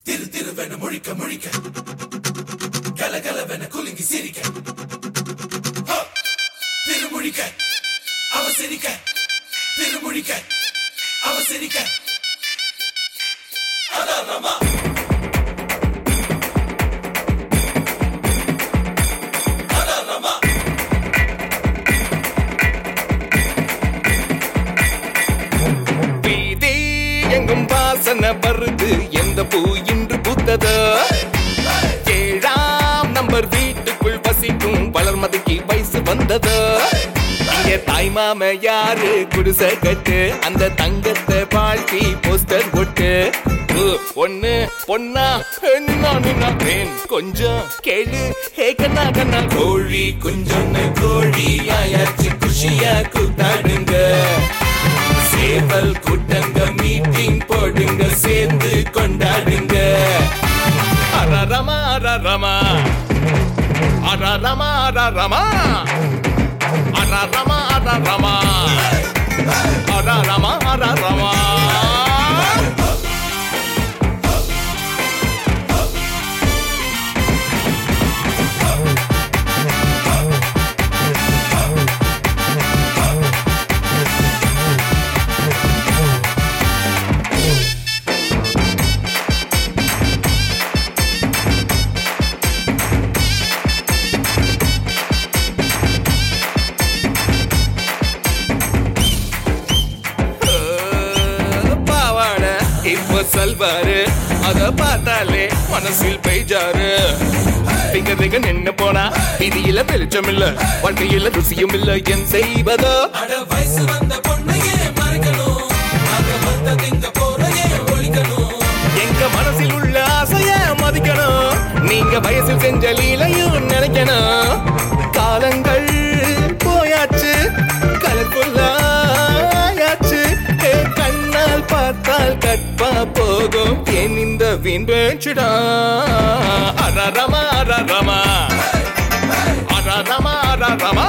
திரு திருவென முழிக்க முழிக்க கலகலவென குலுங்கி சிரிக்க ஹ! திருமுழிக்க அவ சிரிக்க திருமுழிக்க அவ சிரிக்க அதான் ரமா அதான் ரமா வீதி எங்கும் வாசனை வருது எந்த பூ இன்று பூத்ததோ ஏழாம் நம்பர் வீட்டுக்குள் வசிக்கும் வளர்மதிக்கு வயசு வந்ததோ இங்க தாய் மாம யாரு குடிசை கட்டு அந்த தங்கத்தை வாழ்த்தி போஸ்டர் போட்டு ஊ, ஒண்ணு பொண்ணா நின்னா நின்னா பேன் கொஞ்சம் கேளு ஹே கண்ணா கண்ணா கோழி குஞ்சொன்னு கோழி ஆயாச்சு குஷியா கூத்தாடுங்க சேவல் கூட்டங்க மீட்டிங் போடுங்க சேர்ந்து கொண்டாடுங்க அரரமா அரரமா அரரமா அரரமா அரரமா அரரமா அரரமா அரரமா பாவாட இப்ப சல்வாரு அத பார்த்தாலே மனசில் பெய்ஜாரு திங்க திங்க நின்னு போனா விதியில வெளிச்சம் இல்ல வாழ்க்கையில ருசியும் இல்ல என் செய்வதோ அட வயசு வந்த பொண்ணையே மறைக்கணும் அத வந்த திங்க போறையே ஒழிக்கணும் எங்க மனசில் உள்ள ஆசைய மதிக்கணும் நீங்க வயசில் செஞ்ச லீலையும் நினைக்கணும் காலங்கள் போயாச்சு கலர்ஃபுல்லாயாச்சு கண்ணால் பார்த்தால் கற்பா போகும் என் இந்த வீண் பேச்சுடா அரரமா அரரமா அரரமா அரரமா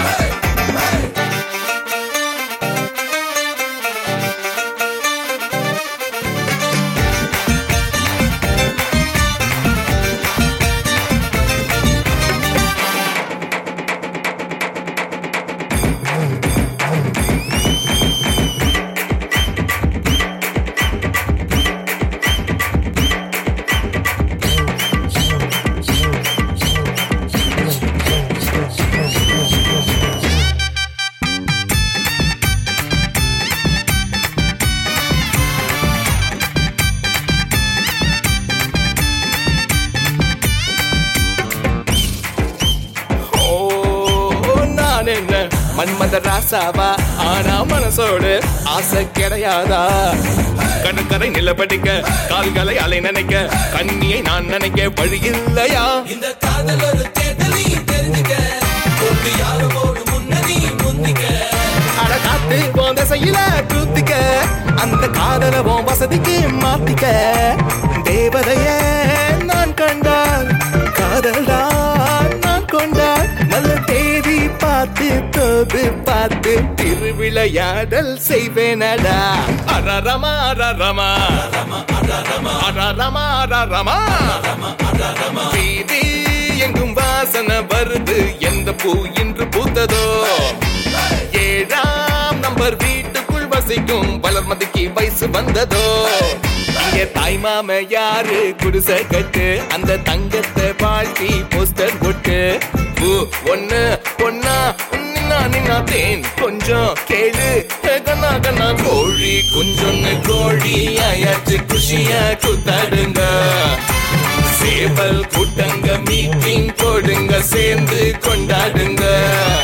ஓ நான் என்ன மன்மத ராசாவா ஆனா மனசோடு ஆசை கிடையாதா கடற்கரை நிலப்படிக்க கால்களை அலை நினைக்க கண்ணியை நான் நினைக்க வழி இல்லையா இந்த காதல் ஒரு தேடலி தெரிஞ்சுக்க ஒன்று யாரோடு முன்னணி முந்திக்க அட காத்து போந்த செய்யல கூத்திக்க அந்த காதல உன் வசதிக்கு மாத்திக்க தேவதைய நான் கண்டால் காதல்டா நான் கொண்டால் நல்ல தேதி பார்த்து தோது பார்த்து திருவிளையாடல் செய்வேனடா அரரமா அரரமா அரரமா அரரமா வீதி எங்கும் வாசனை வருது எந்த பூ இன்று பூத்ததோ ஏழாம் நம்பர் வீட்டுக்குள் வசிக்கும் வளர்மதிக்கு வயசு வந்ததோ இங்க தாய் மாம யாரு குடிசை கட்டு அந்த தங்கத்தை வாழ்த்தி போஸ்டர் போட்டு பூ ஒண்ணு பொண்ணா நின்னா நின்னா தேன் கொஞ்சம் கேளு ஹே கண்ணா கண்ணா கோழி குஞ்சொன்னு கோழி ஆயாச்சு குஷியா கூத்தாடுங்க சேவல் கூட்டங்க மீட்டிங் போடுங்க சேர்ந்து கொண்டாடுங்க